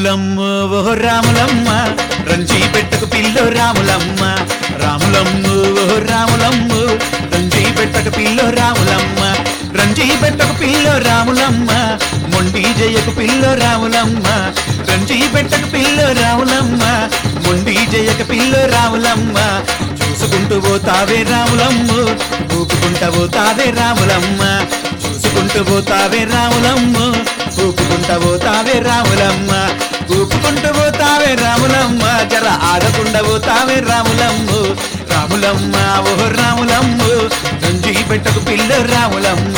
రాములమ్మ ఓ రాములమ్మ రంజీ పెట్టకు పిల్లో రాములమ్మ రాములమ్మ ఓ రాములమ్మ రంజీ పెట్టకు పిల్లో రాములమ్మ రంజీ పెట్టకు పిల్లో రాములమ్మ మొండి జయకు పిల్లో రాములమ్మ రంజీ పెట్టకు పిల్లో రాములమ్మ మొండి జయకు పిల్లో రాములమ్మ చూసుకుంటూ పోతావే రాములమ్మ ఊపుకుంటూ పోతావే రాములమ్మ చూసుకుంటూ పోతావే రాములమ్మ ఊపుకుంటూ పోతావే రాములమ్మ ఊపుకుంటూ పోతావే రాములమ్మ జర ఆగకుండా పోతావే రాములమ్మ రాములమ్మ ఓ రాములమ్మ రంజీ పెట్టకు పిల్ల రాములమ్మ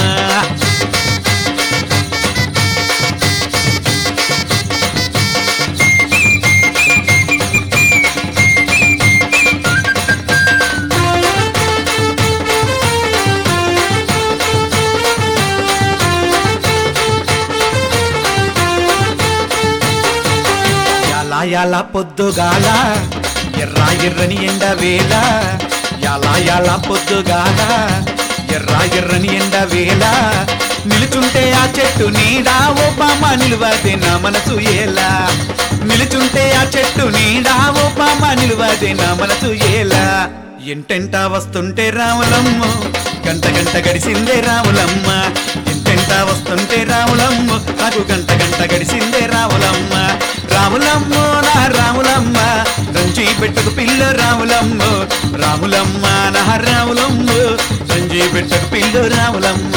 ఎలా ఎలా పొద్దుగాల ఎర్రా ఎర్రని ఎండ వేళ ఎలా ఎలా పొద్దుగాల ఎర్రా ఎర్రని ఎండ వేళ నిలుచుంటే ఆ చెట్టు నీడా ఓ బామ్మ నిలువదే నా మనసు ఏలా నిలుచుంటే ఆ చెట్టు నీడా ఓ బామ్మ నిలువదే నా మనసు ఏలా ఎంటెంట వస్తుంటే రాములమ్మ గంట గంట గడిసిందే రాములమ్మ ఎంటెంట వస్తుంటే రాములమ్మ నాకు గంట గంట గడిసిందే రాములమ్మ రాములమ్మ నా రాములమ్మ రంజీ పెట్టకు పిల్ల రాములమ్మ రాములమ్మ నా రాములమ్మ రంజీ పెట్టకు పిల్ల రాములమ్మ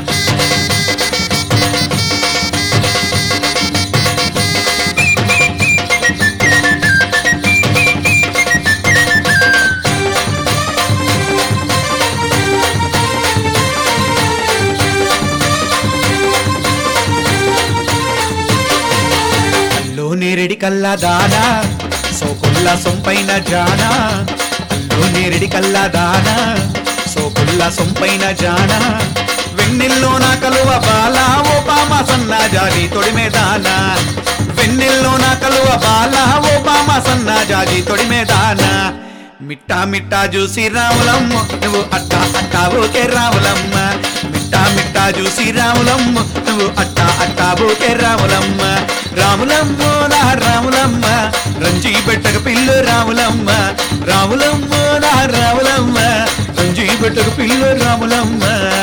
అల్లో నేరెడి కల్లా దానా సోకుల్ల సొంపైన జానా అల్లో నేరెడి కల్లా దానా సోకుల్ల సొంపైన జానా వెన్నెల్లో నా కలువ బాల ఓ పామ సన్నా జాజి తొడిమే దానా వెన్నెల్లో నా కలువ బాల ఓ పామ సన్నా జాజి తొడిమే దానా మిట్టా మిట్టా చూసి రాములమ్మ నువ్వు అట్టా అట్టా ఓకే రాములమ్మ మిట్టా మిట్టా చూసి రాములమ్మ నువ్వు అట్టా అట్టా ఓకే రాములమ్మ రాములమ్మ నా రాములమ్మ రంజీ పెట్టక పిల్లు రాములమ్మ రాములమ్మ నా రాములమ్మ రంజీ పెట్టక పిల్లు రాములమ్మ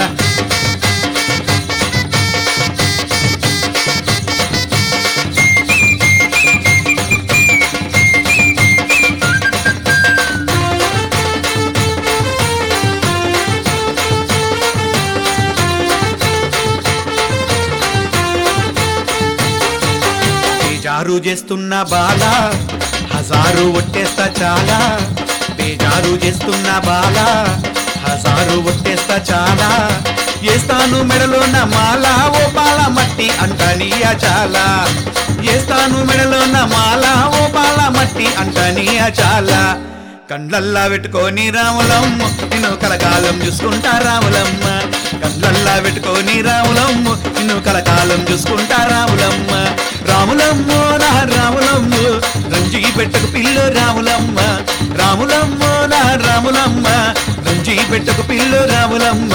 బేజారు చేస్తున్న బాల హజారు ఒట్టేస్తా చాలా బేజారు చేస్తున్న బాల హజారు ఒట్టేస్తా చాలా ఏస్తాను మెడలో నా మాల ఓ బాల మట్టి అంటనియా చాలా ఏస్తాను మెడలో నా మాల ఓ బాల మట్టి అంటనియా చాలా కండ్లల్లా పెట్టుకొని రాములమ్మ నేను కలకాలం చూసుకుంటా రాములమ్మ కండ్లల్లా పెట్టుకొని రాములమ్మ నిన్ను కలకాలం చూసుకుంటా రాములమ్మ రాములమ్మ నా రాములమ్మ రంజీ పెట్టకు పిల్లు రాములమ్మ రాములమ్మ నా రాములమ్మ రంజీ పెట్టకు పిల్లు రాములమ్మ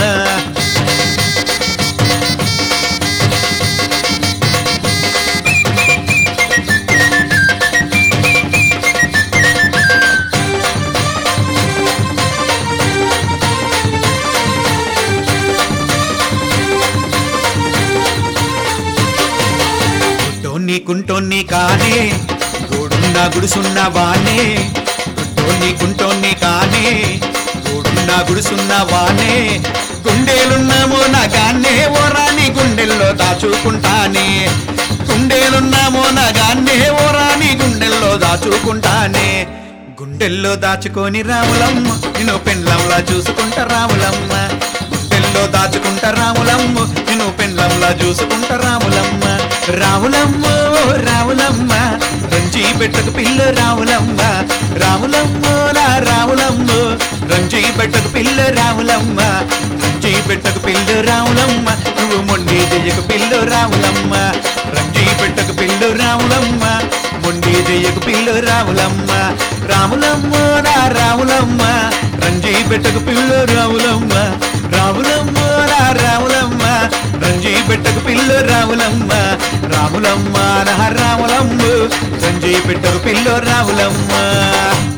గుడ్డోన్ని కుంటోన్ని కానే గోడున్న గుడుసున్న వానే గుడ్డోన్ని కుంటోన్ని కానే గోడున్న గుడుసున్న వానే గుండెలున్నామో నా గాన్నే ఓ రాని గుండెల్లో దాచుకుంటానే గుండెలున్నామో నా గాన్నే ఓ రాని గుండెల్లో దాచుకుంటానే గుండెల్లో దాచుకొని రాములమ్మ నేను పెండ్లంలా చూసుకుంటా రాములమ్మ గుండెల్లో దాచుకుంటా రాములమ్మ నేను పెండ్లంలా చూసుకుంటా రాములమ్మ రాములమ్మ ఓ రాములమ్మ రంజీ పెట్టకు పిల్ల రాములమ్మ రాములమ్మ నా రాములమ్మ రంజీ పెట్టకు పిల్ల రాములమ్మ రంజీ పెట్టకు పిల్ల రాములమ్మ నువ్వు మొండి చెయ్యకు పిల్ల రాములమ్మ రంజీ పెట్టకు పిల్ల రాములమ్మ మొండి చెయ్యకు పిల్ల రాములమ్మ రాములమ్మ నా రాములమ్మ రంజీ పెట్టకు పిల్ల రాములమ్మ రాములమ్మ నా రాములమ్మ రంజీ పెట్టకు పిల్ల రాములమ్మ రాములమ్మ నహ రాములమ్మ సంజయ్ పెట్టరు పిల్లో రాములమ్మ